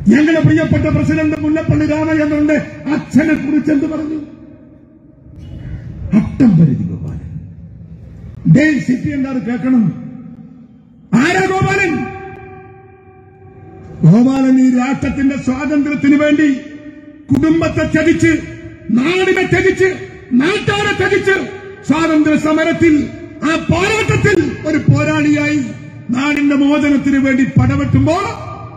ഞങ്ങളുടെ പ്രിയപ്പെട്ട പ്രസിഡന്റ് മുല്ലപ്പള്ളി രാമചന്ദ്രന്റെ അച്ഛനെ കുറിച്ച് എന്ത് പറഞ്ഞു അട്ടം പരിധി ഗോപാലൻ ഡേ സിറ്റി എന്താണ് കേൾക്കണം ആരാ ഗോപാലൻ ഗോപാലൻ ഈ രാഷ്ട്രത്തിന്റെ സ്വാതന്ത്ര്യത്തിന് വേണ്ടി കുടുംബത്തെ ത്യജിച്ച് നാടിനെ ത്യജിച്ച് നാട്ടാരെ ത്യജിച്ച് സ്വാതന്ത്ര്യ സമരത്തിൽ ആ പോരാട്ടത്തിൽ ഒരു പോരാളിയായി നാടിന്റെ മോചനത്തിന് വേണ്ടി പടവെട്ടുമ്പോൾ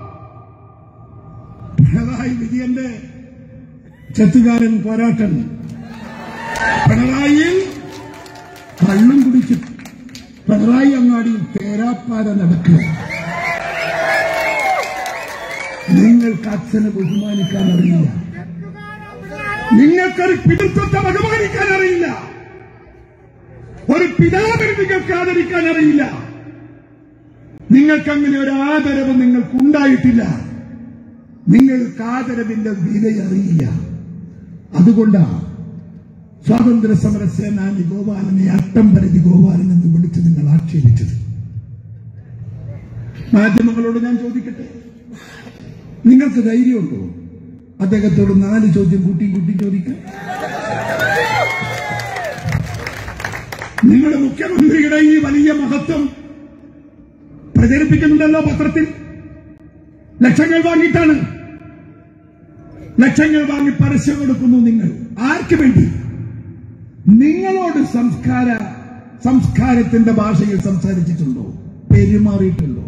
പിണറായി വിജയന്റെ ചെത്തുകാരൻ പോരാട്ടം പിണറായിയിൽ കള്ളും കുടിച്ച് പിണറായി അങ്ങാടിയിൽ തേരാപ്പാര നടക്കുക നിങ്ങൾക്ക് അച്ഛനെ ബഹുമാനിക്കാൻ അറിയില്ല നിങ്ങൾക്കൊരു പിതൃത്വത്തെ ബഹുമാനിക്കാൻ അറിയില്ല ഒരു പിതാവിനെ നിങ്ങൾക്ക് ആദരിക്കാൻ അറിയില്ല നിങ്ങൾക്കങ്ങനെ ഒരു ആദരവ് നിങ്ങൾക്കുണ്ടായിട്ടില്ല നിങ്ങൾക്ക് ആദരവിന്റെ വില അറിയില്ല അതുകൊണ്ടാണ് സ്വാതന്ത്ര്യ സമര സേനാനി ഗോപാലനെ അട്ടം പരിധി ഗോപാലൻ എന്ന് വിളിച്ച് നിങ്ങൾ ആക്ഷേപിച്ചത് മാധ്യമങ്ങളോട് ഞാൻ ചോദിക്കട്ടെ നിങ്ങൾക്ക് ധൈര്യമുണ്ടോ അദ്ദേഹത്തോട് നാല് ചോദ്യം കൂട്ടി കൂട്ടി ചോദിക്കാൻ നിങ്ങളുടെ മുഖ്യമന്ത്രിയുടെ ഈ വലിയ മഹത്വം പ്രചരിപ്പിക്കുന്നുണ്ടല്ലോ പത്രത്തിൽ ലക്ഷങ്ങൾ വാങ്ങിയിട്ടാണ് ലക്ഷങ്ങൾ വാങ്ങി പരസ്യം കൊടുക്കുന്നു നിങ്ങൾ ആർക്ക് വേണ്ടി നിങ്ങളോട് സംസ്കാര സംസ്കാരത്തിന്റെ ഭാഷയിൽ സംസാരിച്ചിട്ടുണ്ടോ പെരുമാറിയിട്ടുണ്ടോ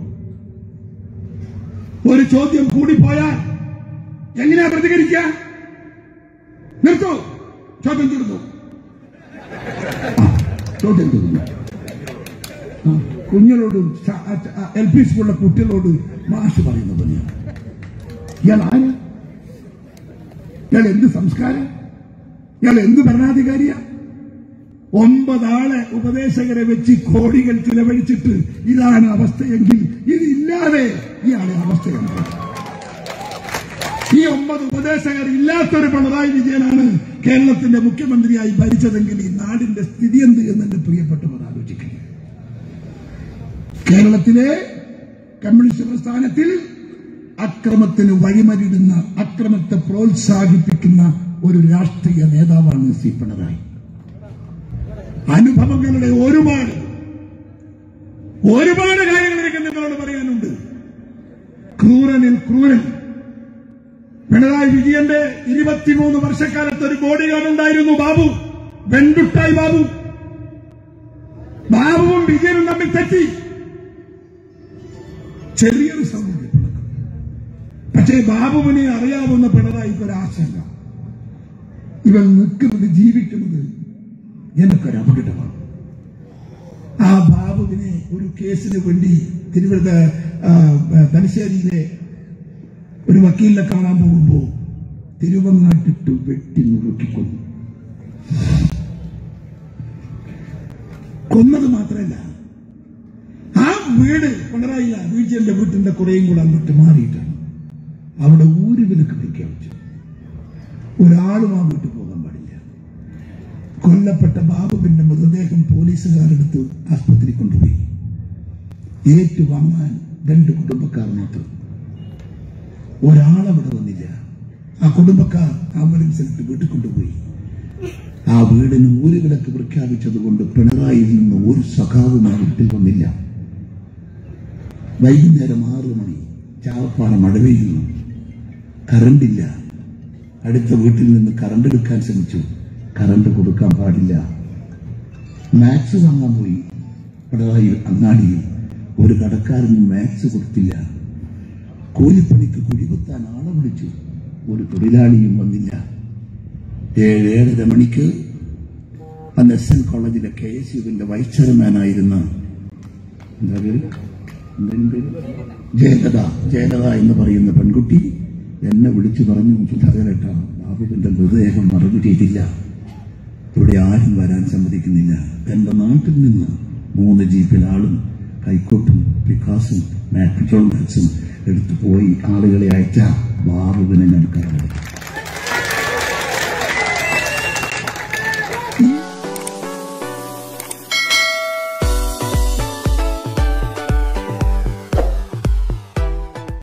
ഒരു ചോദ്യം കൂടിപ്പോയാൽ എങ്ങനെയാ പ്രതികരിക്കുക നിർത്തൂ ചോദ്യം തീർന്നു ആ, ചോദ്യം തീർന്നു ആ, കുഞ്ഞിനോട് എൽ പി സ്കൂളിലെ കുട്ടികളോട് മാഷ് പറയുന്ന പണിയാണ് ഇയാൾ ആരാ ഇയാൾ എന്ത് സംസ്കാരം ഇയാൾ എന്ത് ഭരണാധികാരിയാ ഒമ്പതാളെ ഉപദേശകരെ വെച്ച് കോടികൾ ചിലവഴിച്ചിട്ട് ഇതാണ് അവസ്ഥയെങ്കിൽ ഇതില്ലാതെ ഇയാളെ അവസ്ഥയുണ്ട് ഈ ഒമ്പത് ഉപദേശകർ ഇല്ലാത്തൊരു പിണറായി വിജയനാണ് കേരളത്തിന്റെ മുഖ്യമന്ത്രിയായി ഭരിച്ചതെങ്കിൽ ഈ നാടിന്റെ സ്ഥിതി എന്ത് എന്ന് എന്റെ പ്രിയപ്പെട്ടവർ ആലോചിക്കണം കേരളത്തിലെ കമ്മ്യൂണിസ്റ്റ് പ്രസ്ഥാനത്തിൽ അക്രമത്തിന് വഴിമരിടുന്ന അക്രമത്തെ പ്രോത്സാഹിപ്പിക്കുന്ന ഒരു രാഷ്ട്രീയ നേതാവാണ് സി പിണറായി അനുഭവങ്ങളുടെ ഒരുപാട് ഒരുപാട് കാര്യങ്ങൾ എനിക്ക് നിങ്ങളോട് പറയാനുണ്ട് ക്രൂരനിൽ ക്രൂരൻ പിണറായി വിജയന്റെ ഇരുപത്തിമൂന്ന് വർഷക്കാലത്ത് ഒരു ബോഡി ഗാർഡ് ഉണ്ടായിരുന്നു ബാബു വെണ്ടുട്ടായി ബാബു ബാബുവും വിജയനും തമ്മിൽ തെറ്റി ചെറിയൊരു സൗകര്യം പക്ഷേ ബാബുവിനെ അറിയാവുന്ന പിണറായിക്ക് ഒരു ആശങ്ക ഇവൻ നിൽക്കുന്നത് ജീവിക്കുന്നത് എനിക്കൊരു അപകടമാണ് ആ ബാബുവിനെ ഒരു കേസിന് വേണ്ടി തിരുവനന്തപുരം ആ, തലശ്ശേരിയിലെ ഒരു വക്കീലിനെ കാണാൻ പോകുമ്പോ തിരുവങ്ങാട്ടിട്ട് വെട്ടി നുറുക്കിക്കൊന്നു കൊന്നത് മാത്രമല്ല ആ വീട് പിണറായില്ല വീഴ്ചന്റെ വീട്ടിന്റെ കുറേയും കൂടെ അങ്ങോട്ട് മാറിയിട്ടാണ് അവിടെ ഊര് വിലക്ക് പ്രഖ്യാപിച്ചു ഒരാളും ആ വീട്ടിൽ പോകാൻ പാടില്ല കൊല്ലപ്പെട്ട ബാബുവിന്റെ മൃതദേഹം പോലീസുകാരെടുത്ത് ആസ്പത്രി കൊണ്ടുപോയി ഏറ്റുവാങ്ങാൻ രണ്ട് കുടുംബക്കാർ മാത്രം ഒരാളവിടെ വന്നില്ല ആ കുടുംബക്കാർ ആംബുലൻസിലിട്ട് വീട്ടിൽ കൊണ്ടുപോയി ആ വീടിന് ഒരു വിലക്ക് പ്രഖ്യാപിച്ചതുകൊണ്ട് പിണറായിയിൽ നിന്ന് ഒരു സഖാവും ആ വീട്ടിൽ വന്നില്ല വൈകുന്നേരം ആറു മണി ചാവപ്പാറ മഴ പെയ്യുന്നു കറണ്ടില്ല അടുത്ത വീട്ടിൽ നിന്ന് കറണ്ട് എടുക്കാൻ ശ്രമിച്ചു കറണ്ട് കൊടുക്കാൻ പാടില്ല മാക്സ് വാങ്ങാൻ പോയി പിണറായി അങ്ങാടിയിൽ ഒരു കടക്കാരന് മാക്സ് കൊടുത്തില്ല കൂലിപ്പണിക്ക് കുഴികുത്താൻ ആളെ വിളിച്ചു ഒരു തൊഴിലാളിയും വന്നില്ല ഏഴ് ഏഴര മണിക്ക് അന്ന് എസ് എൻ കോളേജിലെ കെ എസ് യുവിന്റെ വൈസ് ചെയർമാനായിരുന്ന എന്താ പേര് എന്തായിരുന്നു പേര് ജയലത ജയലത എന്ന് പറയുന്ന പെൺകുട്ടി എന്നെ വിളിച്ചു പറഞ്ഞു സുധാകരേട്ട ബാബുവിന്റെ മൃതദേഹം മറവ് ചെയ്തില്ല ഇവിടെ ആരും വരാൻ സമ്മതിക്കുന്നില്ല എന്റെ നാട്ടിൽ നിന്ന് മൂന്ന് ജീപ്പിൽ ആളും കൈക്കോട്ടും പിക്കാസും മാറ്റ് പെട്രോൾ മാക്സും എടുത്തു പോയി ആളുകളെ അയച്ച ബാബുവിനെ ഞാൻ കറങ്ങി